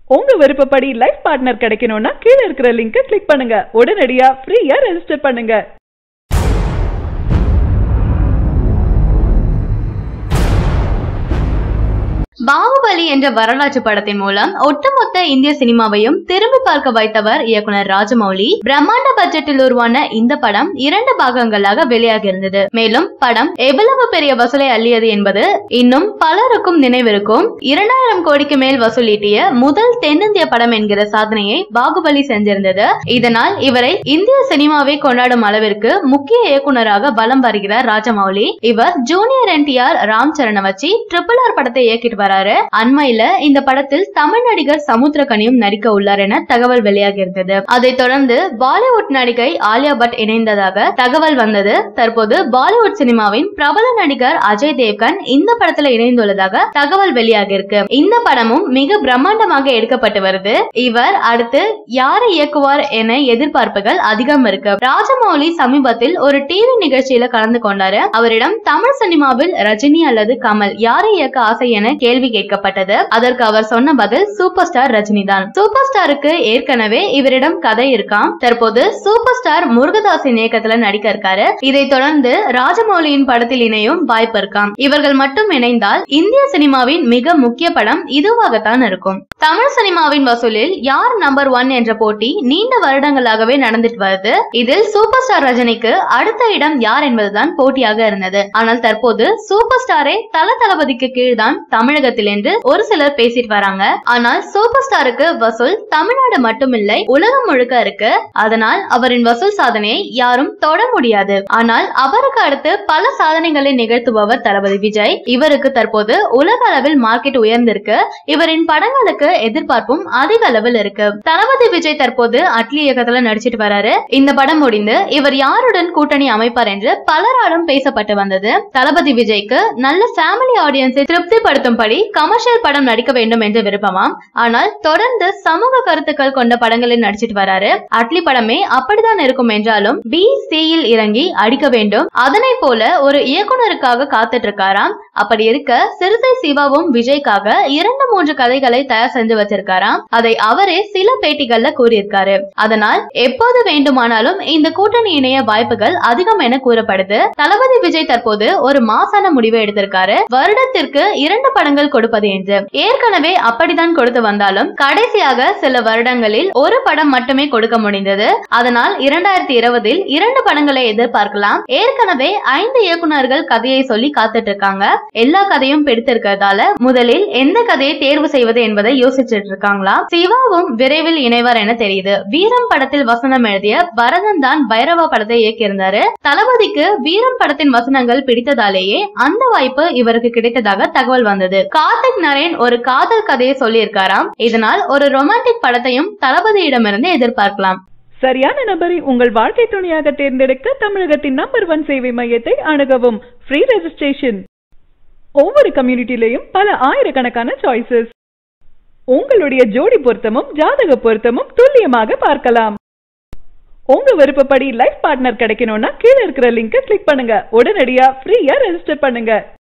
உங்க விருப்பப்படி life partner கிடைக்கணும்னா கீழ இருக்கிற லிங்கை கிளிக் பண்ணுங்க உடனடியா ஃப்ரீயா ரெஜிஸ்டர் பண்ணுங்க பாகுபலி என்ற வரலாற்று படத்தின் மூலம் ஒட்டுமொத்த இந்திய சினிமாவையும் திரும்பி பார்க்க வைத்தவர் இயக்குனர் ராஜமௌலி பிரம்மாண்ட பட்ஜெட்டில் உருவான இந்த படம் இரண்டு பாகங்களாக வெளியாகி இருந்தது மேலும் படம் எவ்வளவு பெரிய வசூலை அள்ளியது என்பது இன்னும் பலருக்கும் நினைவிருக்கும் இரண்டாயிரம் கோடிக்கு மேல் வசூலீட்டிய முதல் தென்னிந்திய படம் என்கிற சாதனையை பாகுபலி செஞ்சிருந்தது இதனால் இவரை இந்திய சினிமாவை கொண்டாடும் அளவிற்கு முக்கிய இயக்குனராக வலம் வருகிறார் ராஜமௌலி இவர் ஜூனியர் என்டிஆர் ராம் சரண வச்சு ட்ரிபிள் ஆர் படத்தை இயக்கிட்டு வராரு அண்மையில இந்த படத்தில் தமிழ் நடிகர் சமுத்திரகனியும் நடிக்க உள்ளார் என தகவல் வெளியாகி இருந்தது அதைத் தொடர்ந்து பாலிவுட் நடிகை ஆலியா பட் இணைந்ததாக தகவல் வந்தது தற்போது பாலிவுட் சினிமாவின் பிரபல நடிகர் அஜய் தேவ்கன் இந்த படத்துல இணைந்துள்ளதாக தகவல் வெளியாகி இருக்கு இந்த படமும் மிக பிரம்மாண்டமாக எடுக்கப்பட்டு வருது இவர் அடுத்து யாரை இயக்குவார் என எதிர்பார்ப்புகள் அதிகம் இருக்கு ராஜமௌலி சமீபத்தில் ஒரு டிவி நிகழ்ச்சியில கலந்து கொண்டாரு அவரிடம் தமிழ் சினிமாவில் ரஜினி அல்லது கமல் யாரை இயக்க ஆசை என கேள்வி கேட்கப்பட்டது அதற்கு அவர் சொன்ன பதில் சூப்பர் ஸ்டார் ரஜினி தான் சூப்பர் ஸ்டாருக்கு ஏற்கனவே இவரிடம் கதை இருக்காம் தற்போது சூப்பர் ஸ்டார் முருகதாசின் இயக்கத்துல நடிக்க இருக்காரு இதைத் தொடர்ந்து ராஜமௌலியின் படத்தில் இணையும் வாய்ப்பு இருக்காம் இவர்கள் மட்டும் இணைந்தால் இந்திய சினிமாவின் மிக முக்கிய படம் இதுவாகத்தான் இருக்கும் தமிழ் சினிமாவின் வசூலில் யார் நம்பர் ஒன் என்ற போட்டி நீண்ட வருடங்களாகவே நடந்துட்டு வருது இதில் சூப்பர் ஸ்டார் ரஜினிக்கு அடுத்த இடம் யார் என்பதுதான் போட்டியாக இருந்தது ஆனால் தற்போது சூப்பர் ஸ்டாரே தல தளபதிக்கு கீழ்தான் தமிழகத்தில் என்று ஒரு சிலர் பேசிட்டு வராங்க ஆனால் சூப்பர் ஸ்டாருக்கு வசூல் தமிழ்நாடு மட்டுமில்லை உலகம் முழுக்க இருக்கு அதனால் அவரின் வசூல் சாதனையை யாரும் தொட முடியாது ஆனால் அவருக்கு அடுத்து பல சாதனைகளை நிகழ்த்துபவர் தளபதி விஜய் இவருக்கு தற்போது உலக அளவில் மார்க்கெட் உயர்ந்திருக்கு இவரின் படங்களுக்கு எதிர்பார்ப்பும் அதிக அளவில் இருக்கு தளபதி விஜய் தற்போது அட்லி இயக்கத்துல நடிச்சிட்டு வராரு இந்த படம் முடிந்து இவர் யாருடன் கூட்டணி அமைப்பார் என்று பலராலும் பேசப்பட்டு வந்தது தளபதி விஜய்க்கு நல்ல ஃபேமிலி ஆடியன்ஸை திருப்திப்படுத்தும்படி கமர்ஷியல் படம் நடிக்க வேண்டும் என்று விருப்பமாம் ஆனால் தொடர்ந்து சமூக கருத்துக்கள் கொண்ட படங்களில் நடிச்சிட்டு வராரு அட்லி படமே அப்படித்தான் இருக்கும் என்றாலும் பி யில் இறங்கி அடிக்க வேண்டும் அதனை போல ஒரு இயக்குனருக்காக காத்துட்டு இருக்காராம் அப்படி இருக்க சிறுத்தை சிவாவும் விஜய்க்காக இரண்டு மூன்று கதைகளை தயார் செஞ்சு வச்சிருக்காராம் அதை அவரே சில பேட்டிகள்ல கூறியிருக்காரு அதனால் எப்போது வேண்டுமானாலும் இந்த கூட்டணி இணைய வாய்ப்புகள் அதிகம் என கூறப்படுது தளபதி விஜய் தற்போது ஒரு மாசான முடிவை எடுத்திருக்காரு வருடத்திற்கு இரண்டு படங்கள் கொடுப்பது என்று ஏற்கனவே அப்படித்தான் கொடுத்து வந்தாலும் கடைசியாக சில வருடங்களில் ஒரு படம் மட்டுமே கொடுக்க முடிந்தது அதனால் இரண்டாயிரத்தி இருபதில் இரண்டு படங்களை எதிர்பார்க்கலாம் ஏற்கனவே ஐந்து இயக்குனர்கள் கதையை சொல்லி காத்துட்டு இருக்காங்க எல்லா கதையும் பிடித்திருக்கிறதால முதலில் எந்த கதையை தேர்வு செய்வது என்பதை யோசிச்சுட்டு இருக்காங்களா சிவாவும் விரைவில் இணைவார் என தெரியுது வீரம் படத்தில் வசனம் எழுதிய பரதன் தான் பைரவா படத்தை இயக்கியிருந்தாரு தளபதிக்கு வீரம் படத்தின் வசனங்கள் பிடித்ததாலேயே அந்த வாய்ப்பு இவருக்கு கிடைத்ததாக தகவல் வந்தது கார்த்திக் நரேன் ஒரு காதல் கதையை சொல்லியிருக்காராம் இதனால் ஒரு ரொமான்டிக் படத்தையும் தளபதியிடமிருந்து எதிர்பார்க்கலாம் சரியான நபரை உங்கள் வாழ்க்கை துணையாக தேர்ந்தெடுக்க தமிழகத்தின் நம்பர் ஒன் சேவை மையத்தை அணுகவும் ஃப்ரீ ரெஜிஸ்ட்ரேஷன் ஒவ்வொரு கம்யூனிட்டிலையும் பல ஆயிரக்கணக்கான சாய்ஸஸ் உங்களுடைய ஜோடி பொருத்தமும் ஜாதக பொருத்தமும் துல்லியமாக பார்க்கலாம் உங்க விருப்பப்படி லைஃப் பார்ட்னர் கிடைக்கணும்னா கீழ இருக்கிற லிங்கை கிளிக் பண்ணுங்க உடனடியா ஃப்ரீயா ரெஜிஸ்டர் பண்ணுங்க